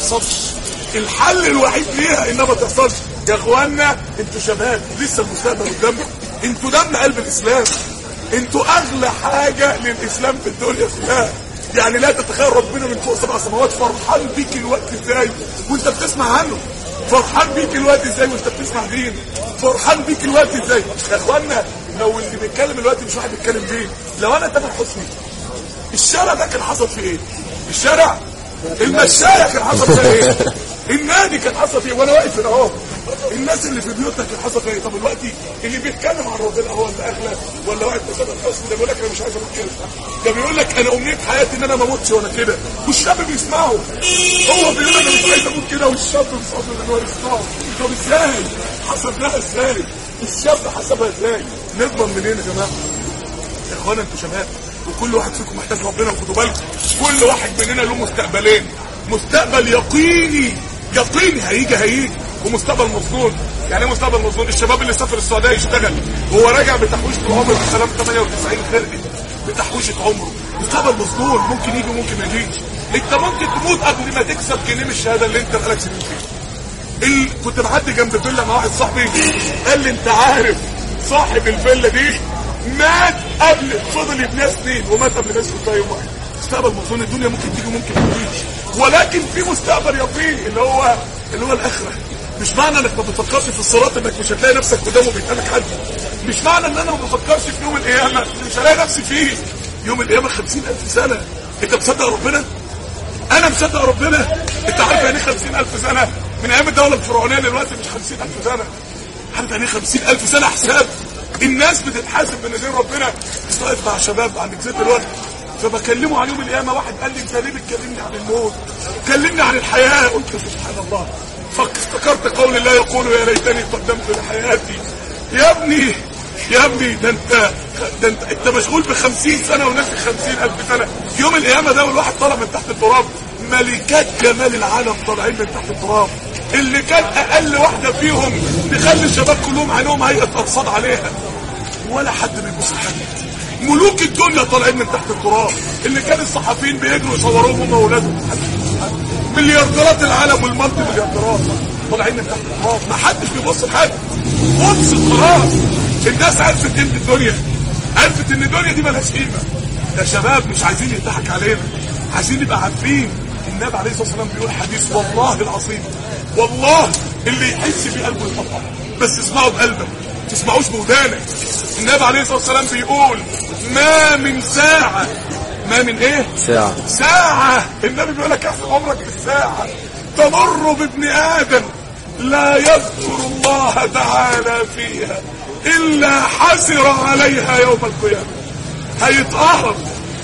تحصلش الحل الوحيد ليها انها ما تحصلش يا اخوانا انتوا شباب لسه المستقبل قدامكم انتوا دم قلب الاسلام انتوا اغلى حاجه للاسلام في الدنيا كلها يعني لا تتخيل ربنا من فوق سبع سماوات فرحان بيك الوقت ازاي وانت بتسمع عنه فرحان بيك الوقت ازاي وانت بتسمع دين فرحان بيك الوقت ازاي يا اخوانا لو اللي بيتكلم الوقت مش واحد بيتكلم دين لو انا تامر حسني الشارع ده كان حصل فيه ايه الشارع المشاية كان حصل فيها ايه النادي كان حصل فيه وانا واقف هنا اهو الناس اللي في بيوتك كان حصل فيها ايه طب دلوقتي اللي بيتكلم عن ربنا هو اللي اغلى ولا واحد مثلا حسني ده بيقول لك انا مش عايز اموت كده ده بيقول لك انا امنيه حياتي ان انا ما اموتش وانا كده والشاب بيسمعه هو بيقول انا مش عايز اموت كده والشاب مصمم ان هو يسمعه طب ازاي حسبناها ازاي الشاب حسبها ازاي نضمن منين يا جماعه يا اخوانا انتوا شباب وكل واحد فيكم محتاج ربنا وخدوا بالكم كل واحد مننا له مستقبلين مستقبل يقيني يقيني هيجي هيجي ومستقبل مظنون يعني ايه مستقبل مظنون الشباب اللي سافر السعوديه يشتغل وهو راجع بتحويشه العمر بسلام 98 خرقه بتحويشه عمره مستقبل مظنون ممكن يجي وممكن ما يجيش انت ممكن تموت قبل ما تكسب جنيه من الشهاده اللي انت بقالك سنين فيها ال... كنت معدي جنب فيلا مع واحد صاحبي قال لي انت عارف صاحب الفيلا دي مات قبل فضل يبنيها سنين ومات قبل ما يسكت يوم واحد مستقبل مظنون الدنيا ممكن تيجي وممكن ما تجيش ولكن في مستقبل يقيني اللي هو اللي هو الاخره مش معنى انك ما بتفكرش في الصراط انك مش هتلاقي نفسك قدامه بيتقالك حد مش معنى ان انا ما بفكرش في يوم القيامه مش هلاقي نفسي فيه يوم القيامه 50000 سنه انت مصدق ربنا انا مصدق ربنا انت عارف يعني ايه 50000 سنه من ايام الدوله الفرعونيه دلوقتي مش 50000 سنه عارف يعني ايه 50000 سنه حساب الناس بتتحاسب من ايدين ربنا كنت واقف مع شباب عند جزيره الوقت فبكلمه عن يوم القيامه واحد قال لي انت ليه بتكلمني عن الموت كلمني عن الحياه قلت سبحان الله فافتكرت قول الله يقول يا ليتني قدمت لحياتي يا ابني يا ابني ده انت ده انت انت مشغول ب 50 سنه وناس 50000 سنه يوم القيامه ده والواحد طالع من تحت التراب ملكات جمال العالم طالعين من تحت التراب اللي كان اقل واحده فيهم تخلي الشباب كلهم عينهم هيئه ارصاد عليها ولا حد بيبص لحد ملوك الدنيا طالعين من تحت التراب اللي كان الصحفيين بيجروا يصوروهم هم واولادهم مليارديرات العالم والمالتي مليارديرات طالعين من تحت التراب ما حدش بيبص لحد خلص خلاص الناس عرفت قيمه الدنيا عرفت ان الدنيا دي مالهاش قيمه يا شباب مش عايزين يضحك علينا عايزين نبقى عارفين النبي عليه الصلاه والسلام بيقول حديث والله العظيم والله اللي يحس بيه قلبه يطبع بس اسمعه بقلبك تسمعوش بودانك النبي عليه الصلاه والسلام بيقول ما من ساعه ما من ايه ساعة ساعة النبي بيقول لك احسب عمرك بالساعة تمر بابن آدم لا يذكر الله تعالى فيها إلا حسر عليها يوم القيامة هيتقهر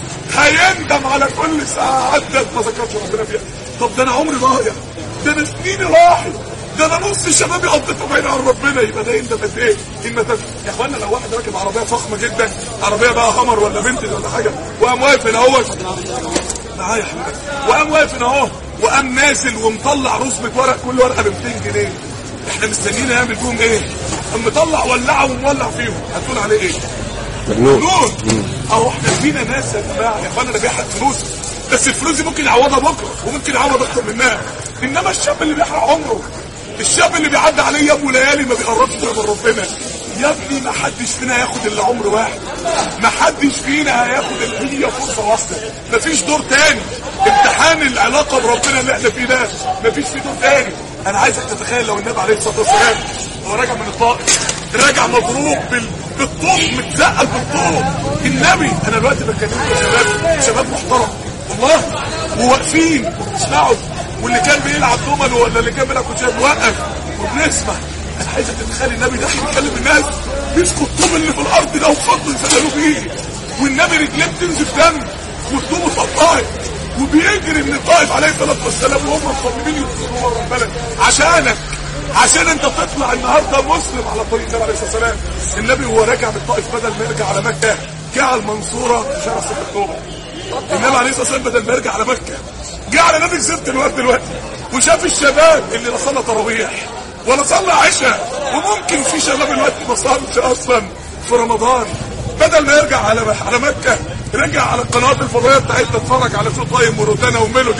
هيندم على كل ساعة عدت ما ذكرش ربنا فيها طب ده أنا عمري ضايع ده أنا سنيني راحت ده انا نص شبابي قضيته بعيد عن ربنا يبقى ده يندم قد ايه؟ ان يا اخوانا لو واحد راكب عربيه فخمه جدا عربيه بقى همر ولا بنتج ولا حاجه وقام واقف هنا اهو معايا يا حبيبي وقام واقف هنا اهو وقام نازل ومطلع رسمه ورق كل ورقه ب 200 جنيه احنا مستنيين يعمل فيهم ايه؟ قام مطلع ولعه ومولع فيهم هتقول عليه ايه؟ مجنون مجنون اهو احنا فينا ناس يا جماعه يا اخوانا ده بيحرق فلوس بس الفلوس دي ممكن يعوضها بكره وممكن يعوض اكتر منها انما الشاب اللي بيحرق عمره الشاب اللي بيعدي عليه يوم وليالي ما بيقربش من ربنا يا ابني ما حدش فينا هياخد الا عمر واحد ما حدش فينا هياخد الا هي فرصه واحده مفيش دور تاني امتحان العلاقه بربنا اللي احنا فيه ده مفيش فيه دور تاني انا عايزك تتخيل لو النبي عليه الصلاه والسلام هو راجع من الطائف راجع مضروب بال... بالطوب متزقل بالطوب النبي انا دلوقتي بكلمكم يا شباب شباب محترم والله وواقفين وبتسمعوا واللي كان بيلعب دومن ولا اللي كان بيلعب كوتشات وقف وبنسمع انا عايزك تتخيل النبي داخل يكلم الناس مسكوا الطوب اللي في الارض ده وفضلوا يسللوا بيه والنبي رجليه بتنزف دم والطوب اتقطعت وبيجري من الطائف عليه الصلاه والسلام وهم مصممين يدخلوا ورا البلد عشانك عشان انت تطلع النهارده مسلم على طريق النبي عليه الصلاه والسلام النبي وهو راجع من الطائف بدل ما يرجع على مكه جه على المنصوره في شارع 6 اكتوبر النبي عليه الصلاه والسلام بدل ما يرجع على مكه جه على نادي جزيره الواد دلوقتي وشاف الشباب اللي لا صلى تراويح ولا صلى عشاء وممكن في شباب الوقت ما صلش اصلا في رمضان بدل ما يرجع على على مكه رجع على القنوات الفضائيه بتاعتنا اتفرج على شو طيب وروتانا وميلودي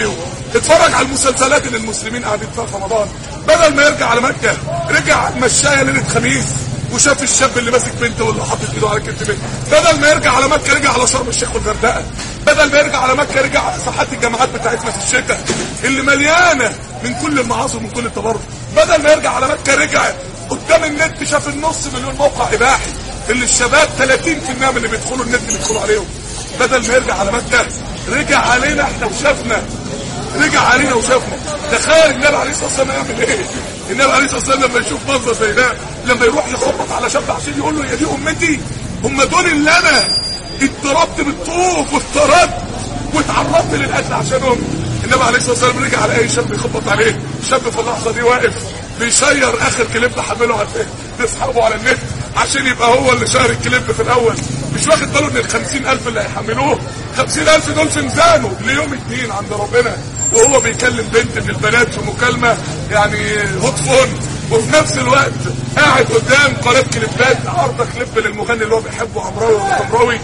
اتفرج على المسلسلات اللي المسلمين قاعدين فيها في رمضان بدل ما يرجع على مكه رجع مشايه ليله خميس وشاف الشاب اللي ماسك بنته واللي حاطط ايده على كتف بنته بدل ما يرجع على مكه رجع على شرم الشيخ والغردقه بدل ما يرجع على مكه رجع على ساحات الجامعات بتاعتنا في الشتاء اللي مليانه من كل المعاصي ومن كل التبرج بدل ما يرجع على مكه رجع قدام النت شاف النص مليون موقع اباحي اللي الشباب 30% من اللي بيدخلوا النت بيدخلوا عليهم بدل ما يرجع على مكه رجع علينا احنا وشافنا رجع علينا وشافنا تخيل النبي عليه الصلاه والسلام يعمل ايه النبي عليه الصلاه والسلام لما يشوف منظر زي ده لما يروح يخبط على شاب عشان يقول له يا دي امتي هم دول اللي انا اتضربت بالطوب واتطردت واتعرضت للقتل عشانهم النبي عليه الصلاه والسلام رجع على اي شاب يخبط عليه شاب في اللحظه دي واقف بيشير اخر كليب حمله على لاصحابه على النت عشان يبقى هو اللي شهر الكليب في الاول مش واخد باله ان ال 50000 اللي هيحملوه 50000 دول في ميزانه ليوم الدين عند ربنا وهو بيكلم بنت من البنات في مكالمه يعني هوت فون وفي نفس الوقت قاعد قدام قناه كليبات عارضه كليب للمغني اللي هو بيحبه عمراوي وعمراوي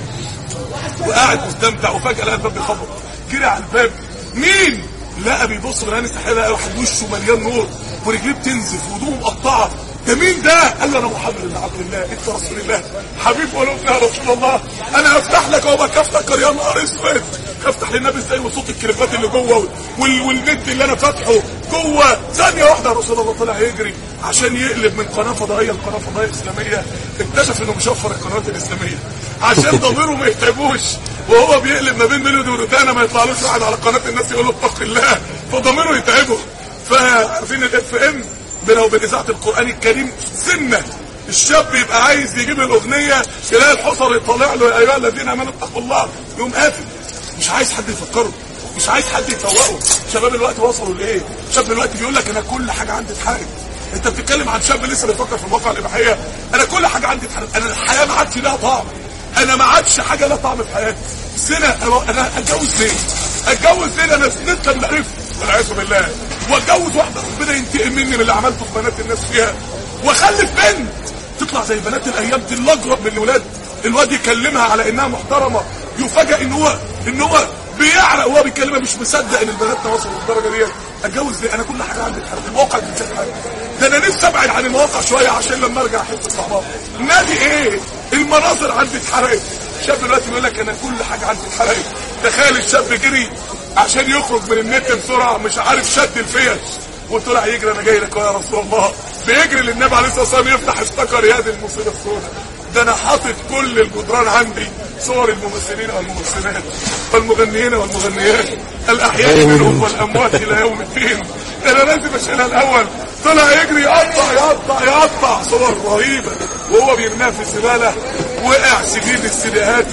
وقاعد مستمتع وفجاه لقى الباب بيخبط جري على الباب مين لقى بيبص من هنا استحاله لقى واحد وشه مليان نور ورجليه بتنزف وهدومه مقطعه ده مين ده؟ قال له انا محمد بن عبد الله انت رسول الله حبيب قلوبنا يا رسول الله انا هفتح لك اهو بكفتك يا نهار اسود افتح للنبي ازاي وصوت الكليبات اللي جوه وال... والنت اللي انا فاتحه جوه ثانيه واحده يا رسول الله طلع يجري عشان يقلب من قناه فضائيه لقناه فضائيه اسلاميه اكتشف انه مشفر القنوات الاسلاميه عشان ضميره ما يتعبوش وهو بيقلب ما بين ميلودي وروتانا ما يطلعلوش واحد على قناه الناس يقول له اتق الله فضميره يتعبه فعارفين الاف ام بينه وبين اذاعه القران الكريم سنه الشاب يبقى عايز يجيب الاغنيه تلاقي الحصر يطلع له يا ايها الذين امنوا اتقوا الله يقوم قافل مش عايز حد يفكره مش عايز حد يفوقه شباب الوقت وصلوا لايه شاب الوقت بيقول لك انا كل حاجه عندي اتحرقت انت بتتكلم عن شاب لسه بيفكر في المواقع الاباحيه انا كل حاجه عندي اتحرقت انا الحياه ما عادش لها طعم انا ما عادش حاجه لها طعم في حياتي سنه انا اتجوز ليه اتجوز ليه انا سنتها من عرفت والعياذ بالله واتجوز واحده ربنا ينتقم مني من اللي عملته في بنات الناس فيها واخلف بنت تطلع زي بنات الايام دي اللي اجرب من الولاد الواد يكلمها على انها محترمه يفاجئ ان هو ان هو بيعرق وهو بيكلمها مش مصدق ان البنات وصلوا للدرجه دي اتجوز ليه انا كل حاجه عندي اتحرقت المواقع دي بتشكل حاجه ده انا نفسي ابعد عن المواقع شويه عشان لما ارجع احس بصعوبات نادي ايه المناظر عندي اتحرقت شاب دلوقتي بيقول لك انا كل حاجه عندي اتحرقت تخيل الشاب جري عشان يخرج من النت بسرعه مش عارف شد الفيش وطلع يجري انا جاي لك يا رسول الله بيجري للنبي عليه الصلاه والسلام يفتح افتكر يا دي المصيبه السوداء ده انا حاطط كل الجدران عندي صور الممثلين والممثلات والمغنيين والمغنيات الاحياء منهم والاموات الى يوم الدين انا لازم اشيلها الاول طلع يجري يقطع يقطع يقطع صور رهيبه وهو بيرميها في الزباله وقع سجين السيديهات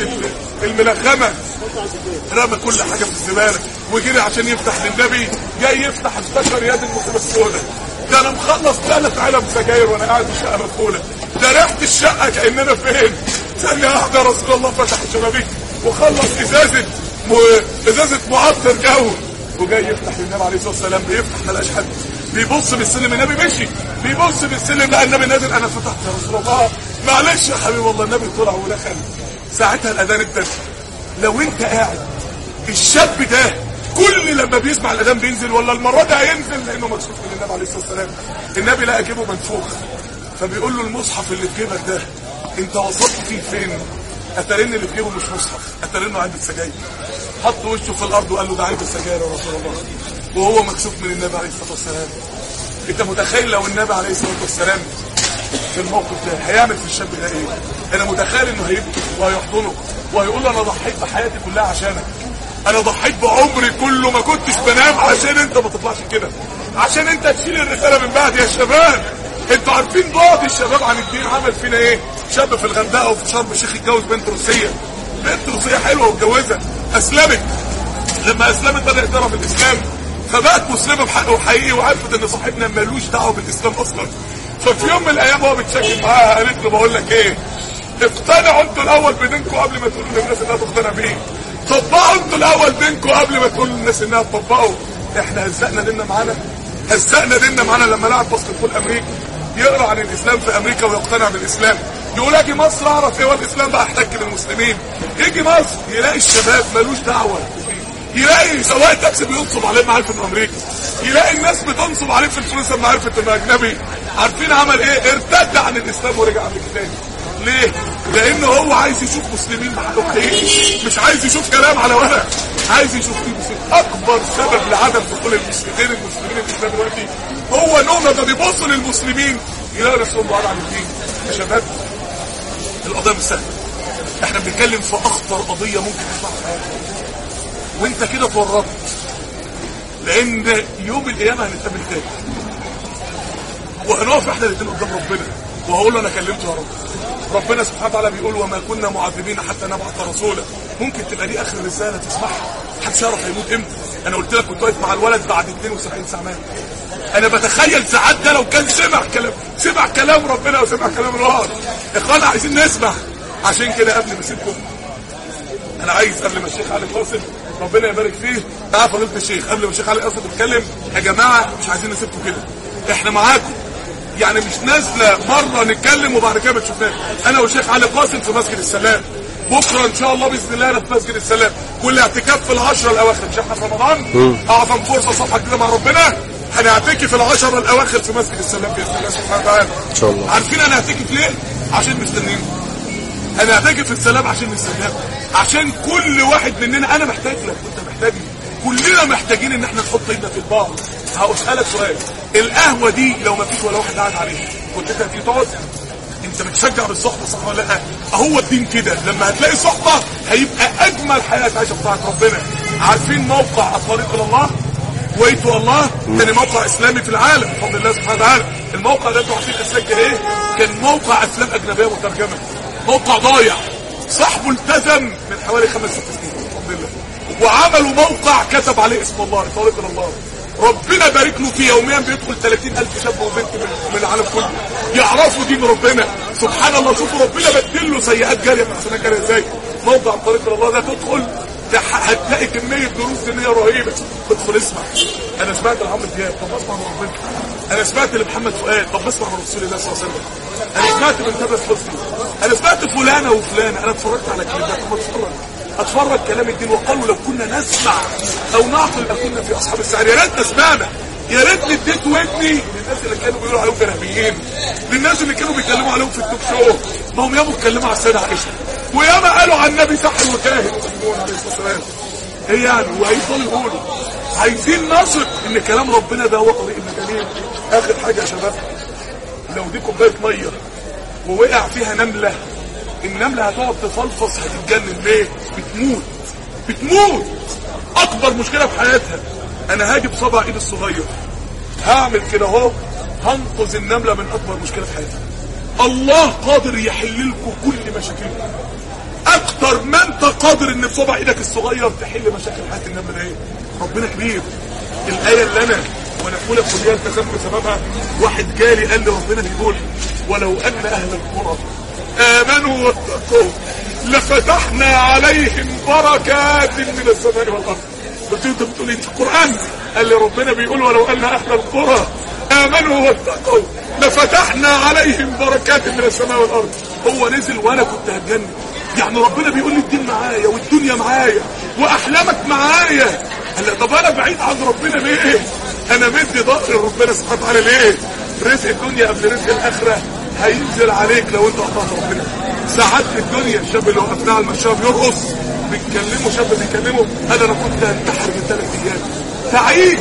الملغمه رمى كل حاجه في الزباله وجري عشان يفتح للنبي جاي يفتح افتكر يد المصيبه السوداء ده انا مخلص ثلاث علب سجاير وانا قاعد في الشقه مقفوله ده ريحه الشقه كاننا فين ثانيه واحده يا رسول الله فتح الشبابيك وخلص ازازه م... ازازه معطر جو وجاي يفتح للنبي عليه الصلاه والسلام بيفتح ما لقاش حد بيبص بالسلم النبي مشي بيبص بالسلم لقى النبي نازل انا فتحت يا رسول الله معلش يا حبيب الله النبي طلع ودخل ساعتها الاذان ابتدى لو انت قاعد الشاب ده كل لما بيسمع الاذان بينزل ولا المره دي هينزل لانه مكسوف من النبي عليه الصلاه والسلام النبي لقى جيبه منفوخ فبيقول له المصحف اللي في جيبك ده انت وصلت فيه فين اترن اللي في جيبه مش مصحف اترنه علبه سجاير حط وشه في الارض وقال له ده علبه سجاير يا رسول الله وهو مكسوف من النبي عليه الصلاه والسلام انت متخيل لو النبي عليه الصلاه والسلام في الموقف ده هيعمل في الشاب ده ايه انا متخيل انه هيبكي وهيحضنه وهيقول له انا ضحيت بحياتي كلها عشانك انا ضحيت بعمري كله ما كنتش بنام عشان انت ما تطلعش كده عشان انت تشيل الرساله من بعد يا شباب انتوا عارفين بعد الشباب عن الدين عمل فينا ايه شاب في الغردقه وفي شرم الشيخ اتجوز بنت روسيه بنت روسيه حلوه واتجوزها اسلمت لما اسلمت بدات ترى في الاسلام فبقت مسلمه بحق وحقيقي وعرفت ان صاحبنا ملوش دعوه بالاسلام اصلا ففي يوم من الايام هو بيتشكل معاها قالت له بقول لك ايه اقتنعوا انتوا الاول بدينكم قبل ما تقولوا للناس انها تقتنع بيه طبقوا انتوا الاول دينكم قبل ما تقولوا للناس انها تطبقوا احنا هزقنا ديننا معانا هزقنا ديننا معانا لما لاعب باسكتبول امريكي يقرا عن الاسلام في امريكا ويقتنع بالاسلام يقول اجي مصر اعرف ايه هو الاسلام بقى احتك بالمسلمين يجي مصر يلاقي الشباب ملوش دعوه يلاقي سواق تاكسي بينصب عليه ما عارف انه امريكي يلاقي الناس بتنصب عليه في الفلوس لما عرفت انه اجنبي عارفين عمل ايه ارتد عن الاسلام ورجع امريكا تاني ليه لانه هو عايز يشوف مسلمين حقيقيين مش عايز يشوف كلام على ورق عايز يشوف فيه مسلمين اكبر سبب لعدم دخول المسلمين المسلمين الاسلام دلوقتي هو انهم لما بيبصوا للمسلمين يلاقوا نفسهم بعاد عن الدين يا شباب القضيه مش سهله احنا بنتكلم في اخطر قضيه ممكن تسمعها في حياتك وانت كده اتورطت لان يوم القيامه هنتقابل تاني وهنقف احنا الاثنين قدام ربنا وهقول له انا كلمته يا رب ربنا سبحانه وتعالى بيقول وما كنا معذبين حتى نبعث رسولا ممكن تبقى دي اخر رساله تسمعها محدش يعرف هيموت امتى انا قلت لك كنت واقف مع الولد بعد 72 ساعه مات انا بتخيل ساعات ده لو كان سمع كلام سمع كلام ربنا وسمع كلام الوهر اخوانا عايزين نسمع عشان كده قبل ما اسيبكم انا عايز قبل ما الشيخ علي قاسم ربنا يبارك فيه تعال فضيله الشيخ قبل ما الشيخ علي قاسم يتكلم يا جماعه مش عايزين نسيبكم كده احنا معاكم يعني مش نازله مره نتكلم وبعد كده ما تشوفناش انا والشيخ علي قاسم في مسجد السلام بكره ان شاء الله باذن الله انا في مسجد السلام والاعتكاف في العشره الاواخر مش احنا في رمضان اعظم فرصه صفحه كده مع ربنا هنعتكف في العشره الاواخر في مسجد السلام باذن الله سبحانه وتعالى ان شاء الله عارفين انا هعتكف ليه عشان مستنيين انا هعتكف في السلام عشان نستناك عشان كل واحد مننا انا محتاج لك وانت محتاجني كلنا محتاجين ان احنا نحط ايدنا في البعض هسألك سؤال القهوة دي لو ما فيش ولا واحد قاعد عليها كنت انت هتيجي تقعد انت بتشجع بالصحبة صح ولا لا هو الدين كده لما هتلاقي صحبة هيبقى اجمل حياة تعيشها بتاعت ربنا عارفين موقع الطريق الى الله ويتو الله تاني موقع اسلامي في العالم بفضل الله سبحانه وتعالى الموقع ده انتوا عارفين اسلام كان ايه كان موقع افلام اجنبيه مترجمه موقع ضايع صاحبه التزم من حوالي خمس ست سنين بفضل الله وعملوا موقع كتب عليه اسم الله طريق الى الله ربنا بارك له فيه يوميا بيدخل 30000 شاب وبنت من, من العالم كله يعرفوا دين ربنا سبحان الله شوفوا ربنا بدل له سيئات جاريه من حسنات جاريه ازاي موقع طريق الى الله ده تدخل هتلاقي كمية دروس دينية رهيبة ادخل اسمع انا سمعت لعمرو دياب طب اسمع من ربنا انا سمعت لمحمد فؤاد طب اسمع من رسول الله صلى الله عليه وسلم انا سمعت من تامر حسني انا سمعت فلانة وفلانة انا اتفرجت على كلمات طب اتفرج اتفرج كلام الدين وقالوا لو كنا نسمع او نعقل لكنا في اصحاب السعر يا ريتنا سمعنا يا ريتني اديت ودني للناس اللي كانوا بيقولوا عليهم جرهبيين للناس اللي كانوا بيتكلموا عليهم في التوك شو ما هم ياما اتكلموا على السيده عائشه وياما قالوا عن النبي سحر وكاهن عليه الصلاه والسلام ايه يعني وهيفضلوا يقولوا عايزين نثق ان كلام ربنا ده هو طريق المجانين اخر حاجه يا شباب لو دي كوبايه ميه ووقع فيها نمله النمله هتقعد تفلفص هتتجنن ليه بتموت بتموت اكبر مشكله في حياتها انا هاجي بصبع ايدي الصغير هعمل كده اهو هنقذ النمله من اكبر مشكله في حياتها الله قادر يحل لكم كل مشاكلكم اكتر ما انت قادر ان بصبع ايدك الصغير تحل مشاكل حياه النمله ده ايه ربنا كبير الايه اللي انا وانا في اولى كليه التزمت بسببها واحد جالي قال لي ربنا بيقول ولو ان اهل القرى امنوا واتقوا لفتحنا عليهم بركات من السماء والارض قلت له انت بتقول ايه في القران قال لي ربنا بيقول ولو ان اهل القرى امنوا واتقوا لفتحنا عليهم بركات من السماء والارض هو نزل وانا كنت هتجنن يعني ربنا بيقول لي الدين معايا والدنيا معايا واحلامك معايا هلا طب انا بعيد عن ربنا ليه انا مدي ظهري لربنا سبحانه وتعالى ليه رزق الدنيا قبل رزق الاخره هينزل عليك لو انت قطعت ربنا ساعات في الدنيا الشاب اللي وقفناه على المشاه بيرقص بيتكلموا شاب بيكلمه قال انا كنت هنتحر من ثلاث ايام تعيس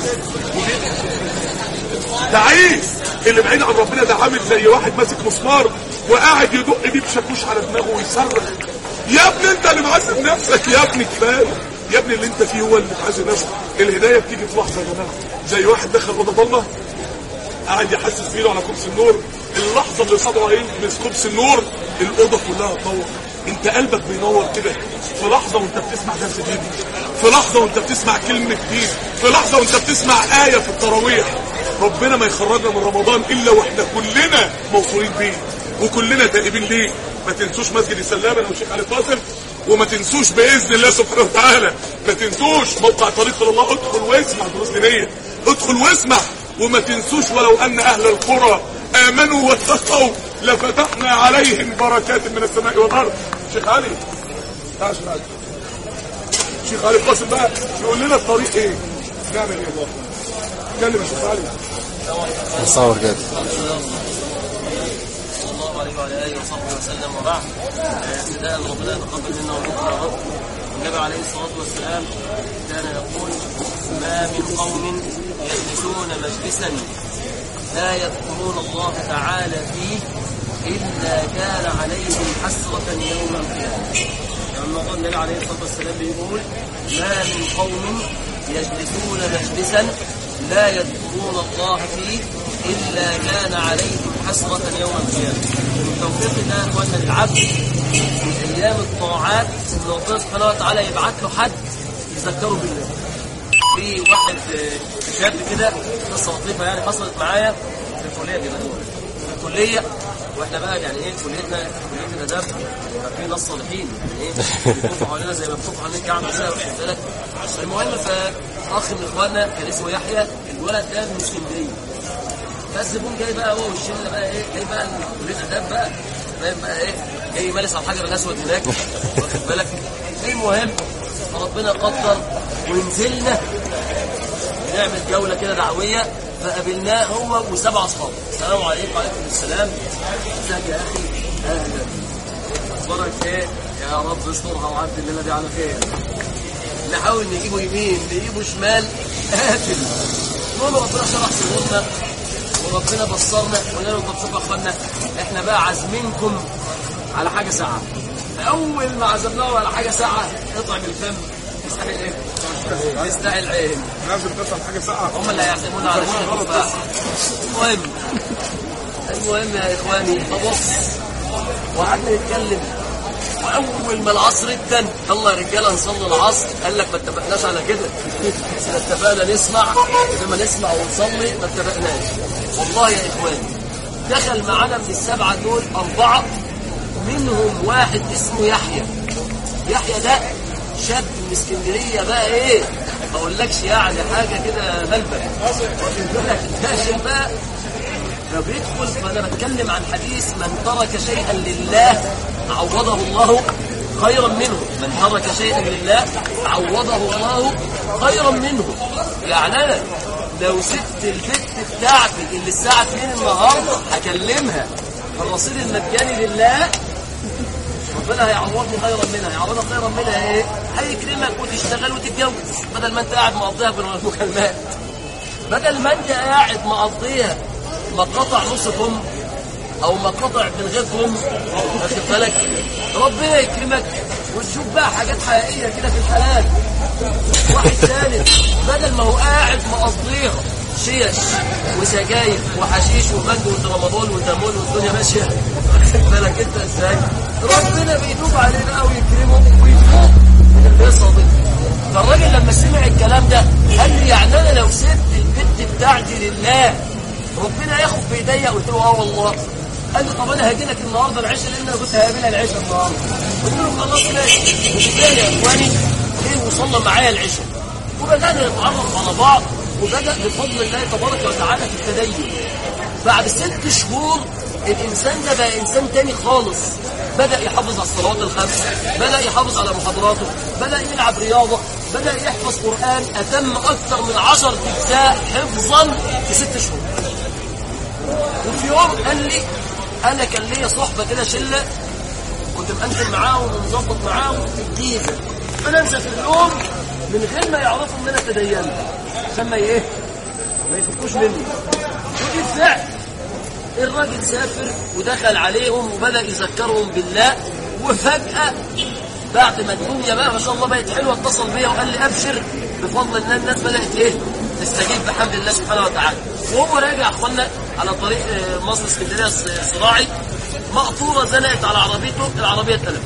تعيس اللي بعيد عن ربنا ده عامل زي واحد ماسك مسمار وقاعد يدق بيه بشاكوش على دماغه ويصرخ يا ابني انت اللي معذب نفسك يا ابني كفايه يا ابني اللي انت فيه هو اللي بتعذب نفسك الهدايه بتيجي في لحظه يا جماعه زي واحد دخل اوضه ضلمه قاعد يحسس بايده على كوبس النور اللحظه اللي صدره يلمس كوبس النور الاوضه كلها تنور انت قلبك بينور كده في لحظه وانت بتسمع درس دين في لحظه وانت بتسمع كلمه دين في لحظه وانت بتسمع ايه في التراويح ربنا ما يخرجنا من رمضان الا واحنا كلنا موصولين بيه وكلنا تائبين ليه ما تنسوش مسجد السلام انا والشيخ علي قاسم وما تنسوش باذن الله سبحانه وتعالى ما تنسوش موقع طريق الى الله ادخل واسمع دروس دينيه ادخل واسمع وما تنسوش ولو ان اهل القرى امنوا واتقوا لفتحنا عليهم بركات من السماء والارض شيخ علي تعال شيخ علي الشيخ علي قاسم بقى يقول لنا الطريق ايه نعمل ايه اتكلم يا شيخ علي مصور كده صلى الله عليه وعلى اله وصحبه وسلم وبعد آه، ابتداء ربنا يتقبل منا ومنكم يا رب النبي عليه الصلاه والسلام كان يقول ما من قوم يجلسون مجلسا لا يذكرون الله تعالى فيه الا كان عليهم حسره يوم القيامه لما قال النبي عليه الصلاه والسلام بيقول ما من قوم يجلسون مجلسا لا يذكرون الله فيه إلا كان عليهم حسرة يوم القيامة من توفيق الله يا إخواننا للعبد في أيام الطاعات إن ربنا سبحانه وتعالى يبعت له حد يذكره بالله في واحد آه، شاب كده قصة لطيفة يعني حصلت معايا في الكلية كده في الكلية واحنا بقى يعني ايه كليتنا كلية الاداب في ناس صالحين يعني ايه بيطوفوا حوالينا زي ما بيطوفوا حوالين الكعبة كده واخد بالك المهم فاخ من اخواننا كان اسمه يحيى الولد ده من اسكندريه فالزبون جاي بقى هو والشله بقى ايه جاي بقى كليه اداب بقى فاهم بقى ايه جاي مالس على الحجر الاسود هناك واخد بالك المهم ربنا قدر ونزلنا نعمل جوله كده دعويه فقابلناه هو وسبع اصحاب السلام عليكم وعليكم السلام ازيك يا اخي اهلا اخبارك ايه يا رب استرها وعدي الليله دي على خير نحاول نجيبه يمين نجيبه شمال قاتل المهم ربنا شرح صدورنا وربنا بصرنا وقلنا له طب شوف يا اخوانا احنا بقى عازمينكم على حاجه ساعه اول ما عزمناه على حاجه ساعه اطعم الفم يستحي ايه؟ يستحي العين لازم تفهم حاجه ساعه هم اللي هيعزمونا على شيء التفاح المهم المهم يا اخواني ابص وقعدنا نتكلم واول ما العصر ادن يلا يا رجاله نصلي العصر قال لك ما اتفقناش على كده احنا اتفقنا نسمع لما نسمع ونصلي ما اتفقناش والله يا اخواني دخل معانا من السبعه دول اربعه منهم واحد اسمه يحيى يحيى ده شاب من اسكندريه بقى ايه ما اقولكش يعني حاجه كده ملبن واخد بالك داخل بقى فبيدخل وانا بتكلم عن حديث من ترك شيئا لله عوضه الله خيرا منه من ترك شيئا لله عوضه الله خيرا منه يعني انا لو سبت البت بتاعتي اللي الساعه 2 النهارده هكلمها الرصيد المجاني لله ربنا هيعوضني خيرا منها يعوضك خيرا منها ايه هيكرمك وتشتغل وتتجوز بدل ما انت قاعد مقضيها بالمكالمات بدل ما انت قاعد مقضيها مقاطع نص كم او مقاطع من غير كم واخد بالك ربنا يكرمك وتشوف بقى حاجات حقيقيه كده في الحلال واحد ثالث بدل ما هو قاعد مقضيها شيش وسجاير وحشيش ومانجو وترامادول وتامول والدنيا ماشيه واخد بالك انت ازاي ربنا بيتوب عليه بقى ويكرمه ويفوق من القصه دي فالراجل لما سمع الكلام ده قال لي يعني انا لو سبت البت بتاعتي لله ربنا ياخد بايديا قلت له اه والله قال لي طب انا هاجي لك النهارده العشاء لان انا كنت هقابلها العشاء النهارده قلت له خلاص ماشي وبالتالي يا اخواني ايه وصلنا معايا العشاء وبدانا نتعرف على بعض وبدا بفضل الله تبارك وتعالى في التدين بعد ست شهور الانسان ده بقى انسان تاني خالص بدا يحافظ على الصلوات الخمس بدا يحافظ على محاضراته بدا يلعب رياضه بدا يحفظ قران اتم اكثر من عشر اجزاء حفظا في ست شهور وفي يوم قال لي انا كان ليا صحبه كده شله كنت مقدم معاهم ومظبط معاهم في الجيزه فننسى في اليوم من غير ما يعرفوا ان انا تدينت عشان ما ايه ما يفكوش مني ودي فعل الراجل سافر ودخل عليهم وبدا يذكرهم بالله وفجاه بعد ما الدنيا بقى ما شاء الله بقت حلوه اتصل بيا وقال لي ابشر بفضل الله الناس بدات ايه تستجيب بحمد الله سبحانه وتعالى وهو راجع اخوانا على طريق آه، مصر اسكندريه الصراعي مقطوره زنقت على عربيته العربيه اتقلبت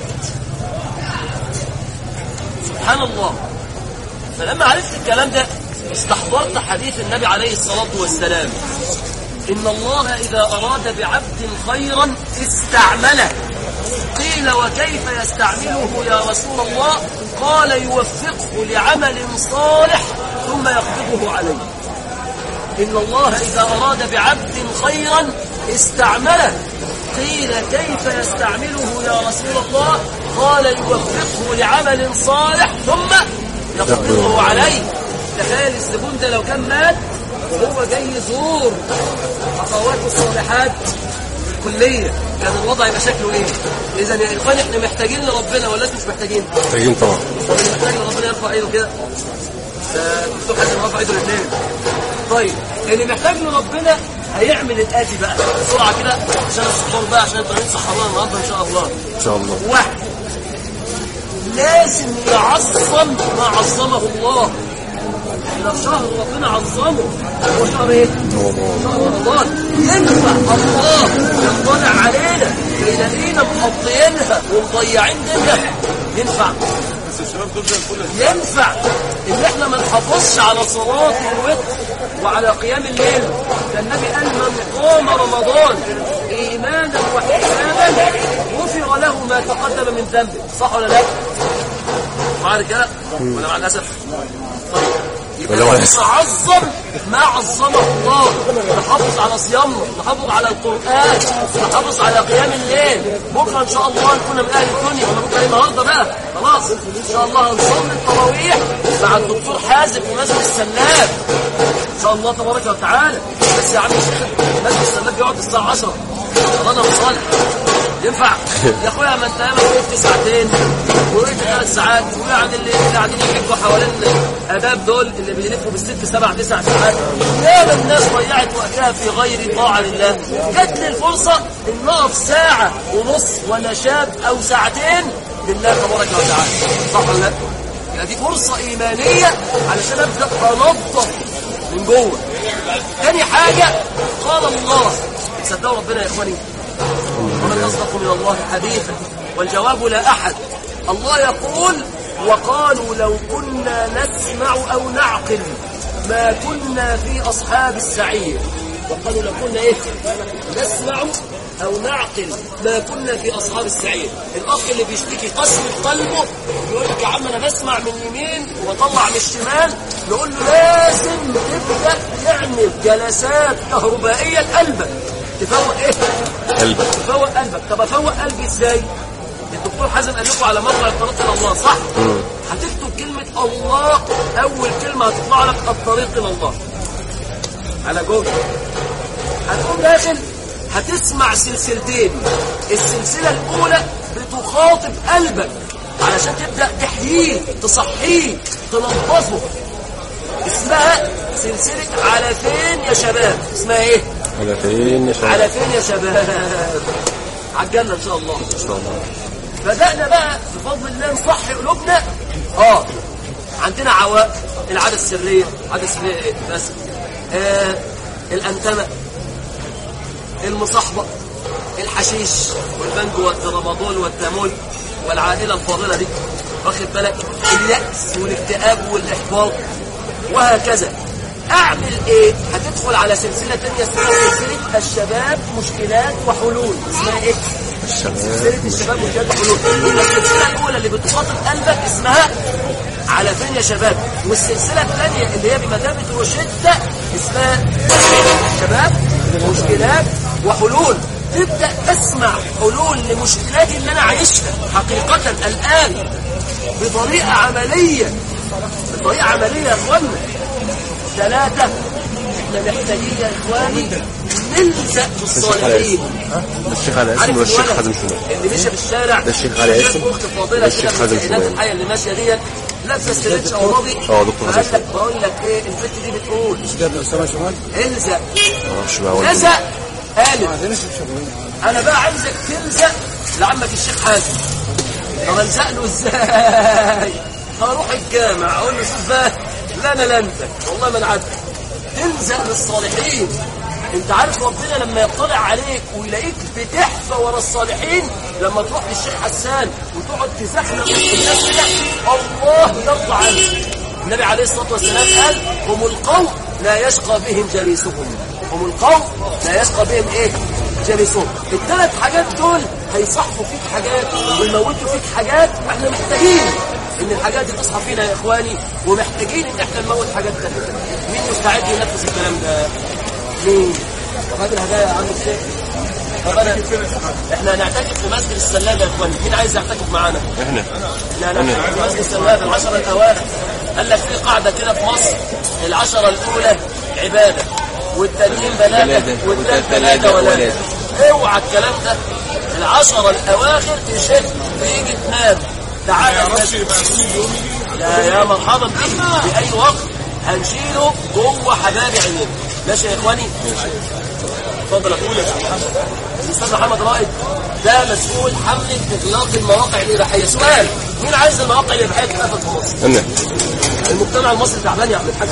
سبحان الله فلما عرفت الكلام ده استحضرت حديث النبي عليه الصلاة والسلام إن الله إذا أراد بعبد خيرا استعمله قيل وكيف يستعمله يا رسول الله قال يوفقه لعمل صالح ثم يقبضه عليه إن الله إذا أراد بعبد خيرا استعمله قيل كيف يستعمله يا رسول الله قال يوفقه لعمل صالح ثم يقبضه عليه تخيل الزبون ده لو كان مات وهو جاي يزور اخواته الصالحات كلية كان الوضع يبقى شكله ايه اذا يا اخواني احنا محتاجين لربنا ولا انتم مش محتاجين محتاجين طبعا طب اللي محتاج لربنا يرفع ايده كده ده مفتوح حد رفع ايده الاثنين طيب اللي محتاج لربنا هيعمل الاتي بقى بسرعه كده عشان السحور بقى عشان الطريق سحرنا النهارده ان شاء الله ان شاء الله واحد لازم يعظم ما عظمه الله احنا في شهر ربنا عظمه هو شهر ايه؟ شهر رمضان ينفع الله يطلع علينا يلاقينا مقضيينها ومضيعين ديننا ينفع بس الشباب دول زي الفل ينفع ان احنا ما نحافظش على صلاة الوتر وعلى قيام الليل ده النبي قال من قام رمضان ايمانا واحتسابا غفر له ما تقدم من ذنبه صح ولا لا؟ مع كده ولا مع الاسف؟ طيب يبقى ولا مع الأسف. نعظم ما عظمه الله نحافظ على صيامنا نحافظ على القرآن نحافظ على قيام الليل بكرة إن شاء الله نكون من أهل الدنيا ولا بكرة إيه النهاردة بقى خلاص إن شاء الله هنصلي التراويح مع الدكتور حازم في مسجد السلام إن شاء الله تبارك وتعالى بس يا عم الشيخ مسجد السلام بيقعد الساعة 10 أنا مصالح ينفع يا اخويا ما انت ياما وقفت ساعتين وقفت ثلاث ساعات وقاعد اللي اللي قاعدين يحكوا حوالين الاباب دول اللي بيلفوا بالست سبع تسع ساعات ياما الناس ضيعت وقتها في غير طاعه لله جات لي الفرصه ان اقف ساعه ونص وانا شاب او ساعتين لله تبارك وتعالى صح ولا لا؟ يعني دي فرصه ايمانيه علشان ابدا انظف من جوه تاني حاجه قال الله تصدقوا ربنا يا اخواني ومن أصدق من الله حديثا والجواب لا أحد الله يقول وقالوا لو كنا نسمع أو نعقل ما كنا في أصحاب السعير وقالوا لو كنا إيه نسمع أو نعقل ما كنا في أصحاب السعير الأخ اللي بيشتكي قسم قلبه يقول لك يا عم أنا بسمع من اليمين وأطلع من الشمال نقول له لازم تبدأ تعمل جلسات كهربائية لقلبك تفوق إيه قلبك تفوق قلبك طب افوق قلبي ازاي الدكتور حازم قال لكم على موقع الطريق الى الله صح هتكتب كلمه الله اول كلمه هتطلع لك الطريق الى الله على جوجل هتقوم داخل هتسمع سلسلتين السلسله الاولى بتخاطب قلبك علشان تبدا تحييه تصحيه تنظفه اسمها سلسله على فين يا شباب اسمها ايه على فين يا على شباب فين يا شباب على الجنة إن شاء الله ان شاء الله بدأنا بقى بفضل الله نصحي قلوبنا اه عندنا عوائق العادة السرية عادة سرية ايه بس آه الأنتمة المصاحبة الحشيش والبنج والترامادول والتامول والعائلة الفاضلة دي واخد بالك اليأس والاكتئاب والإحباط وهكذا اعمل ايه هتدخل على سلسلة تانية اسمها سلسلة الشباب مشكلات وحلول اسمها ايه سلسلة الشباب مشكلات وحلول يبقى السلسلة الاولى اللي بتخاطب قلبك اسمها على فين يا شباب والسلسلة الثانية اللي هي بمثابة روشتة اسمها شباب مشكلات وحلول تبدأ تسمع حلول لمشكلاتي اللي انا عايشها حقيقة الان بطريقة عملية بطريقة عملية يا اخوانا ثلاثة احنا محتاجين يا اخواني نلزق بالصالحين ده الشيخ علي عارف اسم والشيخ الولد حازم شنو اللي مشى في الشارع ده الشيخ علي شاف اسم. اخت فاضله ده الشيخ كده حازم من الكائنات شنو. الحيه اللي ماشيه ديت لابسه استرتش اراضي اه، دكتور حازم قال لك بقول لك ايه البت دي بتقول الزق معرفش بقى ولا لزق قالت انا بقى عايزك تلزق لعمك الشيخ حازم طب الزق له ازاي هروح الجامع اقول له شوف بقى لا انا لا انت والله ما انا عارف تلزق للصالحين انت عارف ربنا لما يطلع عليك ويلاقيك بتحفى ورا الصالحين لما تروح للشيخ حسان وتقعد تزحلق وسط الناس كده الله يرضى عنك النبي عليه الصلاه والسلام قال هم القوم لا يشقى بهم جليسهم هم القوم لا يشقى بهم ايه جليسهم الثلاث حاجات دول هيصحفوا فيك حاجات ويموتوا فيك حاجات واحنا محتاجين ان الحاجات دي تصحى فينا يا اخواني ومحتاجين ان احنا نموت حاجات تانية مين مستعد ينفذ الكلام ده مين طب هات الهدايا يا عم الشيخ طب انا احنا هنعتكف في مسجد السلام يا اخواني مين عايز يعتكف معانا احنا لا لا في مسجد السلام العشر الاوائل قال لك في قاعده كده في مصر العشره الاولى عباده والتانيين بلاده بلادة، والتالت والتالت بلاده ولاده ولادة. اوعى الكلام ده العشره الاواخر تشد تيجي تنام تعالى المسجد لا يا مرحبا بك في اي وقت هنشيله جوه حباب عينينا ماشي يا اخواني اتفضل اقول يا شيخ محمد الاستاذ محمد رائد ده مسؤول حمله اطلاق المواقع الاباحيه سؤال مين عايز المواقع الاباحيه تتقفل في مصر؟ أنا المجتمع المصري تعبان يا عم الحاج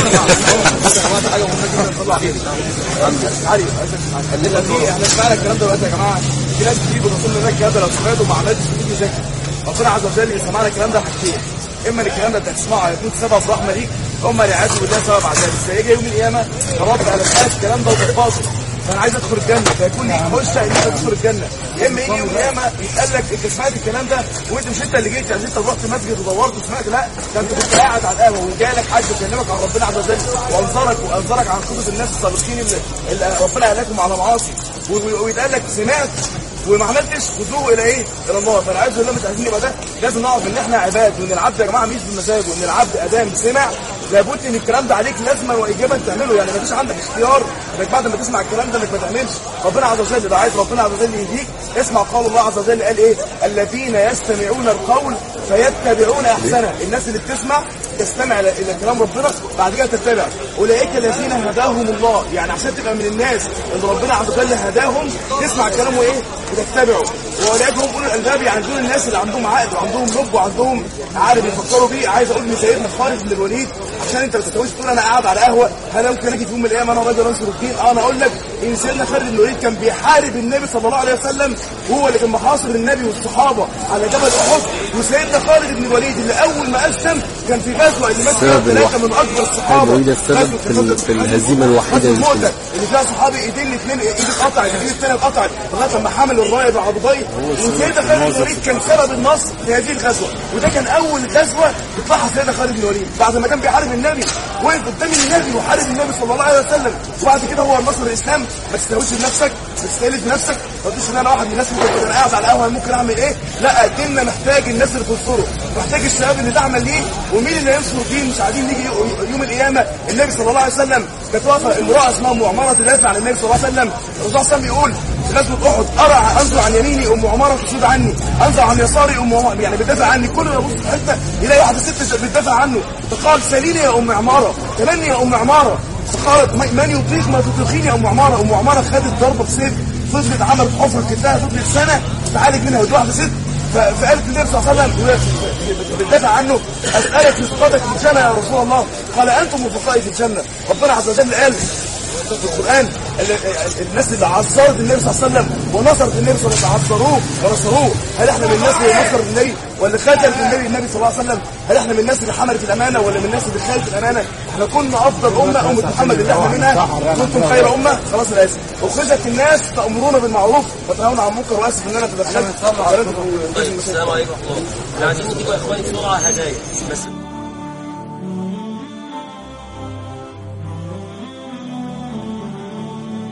احنا سمعنا الكلام ده دلوقتي يا جماعه في ناس كتير بتقول لنا الكلام ده لو سمعته ما عملتش بتيجي ذاكر ربنا عز وجل سمعنا الكلام ده حاجتين اما ان الكلام ده انت هتسمعه هيكون سبب رحمه ليك اما والعياذ بالله سبب عذاب بس هيجي يوم القيامه يا رب انا سمعت الكلام ده وطبقته فانا عايز ادخل الجنه فيكون ليك خشه ان انت تدخل الجنه يا اما يجي يوم القيامه يتقال لك انت سمعت الكلام ده وانت مش انت اللي جيت يعني انت رحت مسجد ودورت وسمعت لا ده انت كنت قاعد على القهوه وجاي لك حد يكلمك عن ربنا عز وجل وانظرك وانظرك عن قصص الناس السابقين اللي, اللي ربنا اهلكهم على معاصي و- و- ويتقال لك سمعت وما عملتش خذوه الى ايه؟ الى الله فانا عايز اقول لهم مش عايزين يبقى ده لازم نعرف ان احنا عباد وان العبد يا جماعه مش بمزاجه وان العبد ادام سمع لابد ان الكلام ده عليك لازما واجبا تعمله يعني مفيش عندك اختيار انك بعد ما تسمع الكلام ده انك ما تعملش ربنا عز وجل لو عايز ربنا عز وجل يهديك اسمع قول الله عز وجل قال ايه؟ الذين يستمعون القول فيتبعون احسنه الناس اللي بتسمع تستمع الى إلى كلام ربنا بعد كده تتبع اولئك الذين هداهم الله يعني عشان تبقى من الناس اللي ربنا عز وجل هداهم تسمع كلامه ايه وتتبعه واولئك هم اولو الالباب يعني دول الناس اللي عندهم عقل وعندهم لب وعندهم عارف يفكروا بيه عايز اقول لسيدنا خالد بن الوليد عشان انت ما تتجوزش تقول انا قاعد على قهوه هل ممكن اجي في يوم من الايام انا راجل انصر الدين اه انا اقول لك ان سيدنا خالد بن الوليد كان بيحارب النبي صلى الله عليه وسلم وهو اللي كان محاصر النبي والصحابه على جبل احد وسيدنا خالد بن الوليد اللي اول ما اسلم كان في غزوه اللي مثلا السبب ثلاثه من اكبر الصحابه الوليد السبب غزوة- في ال- في الهزيمة الوحيدة غزوة للمسلمين. مؤتة اللي فيها صحابي ايدين الاثنين ايد اتقطعت ايدين الثانيه اتقطعت لغايه لما حمل الرايه بعضبيه وسيدنا خالد بن الوليد كان سبب النصر في هذه الغزوه وده كان اول غزوه يطلعها سيدنا خالد بن الوليد بعد ما كان بيحارب النبي وقف قدام النبي وحارب النبي صلى الله عليه وسلم وبعد كده هو نصر الاسلام ما تستهوش بنفسك ما تستهلش بنفسك ما تقولش ان انا واحد من الناس ممكن انا قاعد على القهوه ممكن اعمل ايه لا ديننا محتاج الناس اللي تنصره محتاج الشباب اللي تعمل ليه ومين اللي ينصر دين مش عايزين نيجي يوم القيامه النبي صلى الله عليه وسلم كانت واقفه امراه اسمها ام عماره تدافع عن النبي صلى الله عليه وسلم الرسول صلى الله عليه وسلم بيقول في غزوه احد ارى انظر عن يميني ام عماره تسود عني انظر عن يساري ام عماره يعني بتدافع عني كل ما يبص في حته يلاقي واحده ست بتدافع عنه فقال سليني يا ام عماره تمني يا ام عماره فقالت من من يطيق ما تطيقين يا ام عماره ام عماره خدت ضربه بسيف فضلت عملت حفره في كتفها فضلت سنه تعالج منها ودي واحده ست ف- فقالت النبي صلى الله عليه وسلم وهي بتدافع عنه اسالك رفقتك في الجنه يا رسول الله قال انتم رفقائي في الجنه ربنا عز وجل قال في القران ال- ال- الناس اللي عصرت النبي صلى الله عليه وسلم ونصرت النبي صلى الله عليه وسلم عصروه ونصروه هل احنا من الناس اللي نصرت النبي ولا خاتم النبي النبي صلى الله عليه وسلم هل احنا من الناس اللي حملت الامانه ولا من الناس اللي خالت الامانه احنا كنا افضل امه امه محمد اللي احنا منها كنتم خير امه خلاص انا اسف اخرجت الناس تامرون بالمعروف وتنهون عن المنكر واسف ان انا تدخلت طيب السلام عليكم ورحمه الله عايزين نجيب يا اخواني بسرعه هدايا بس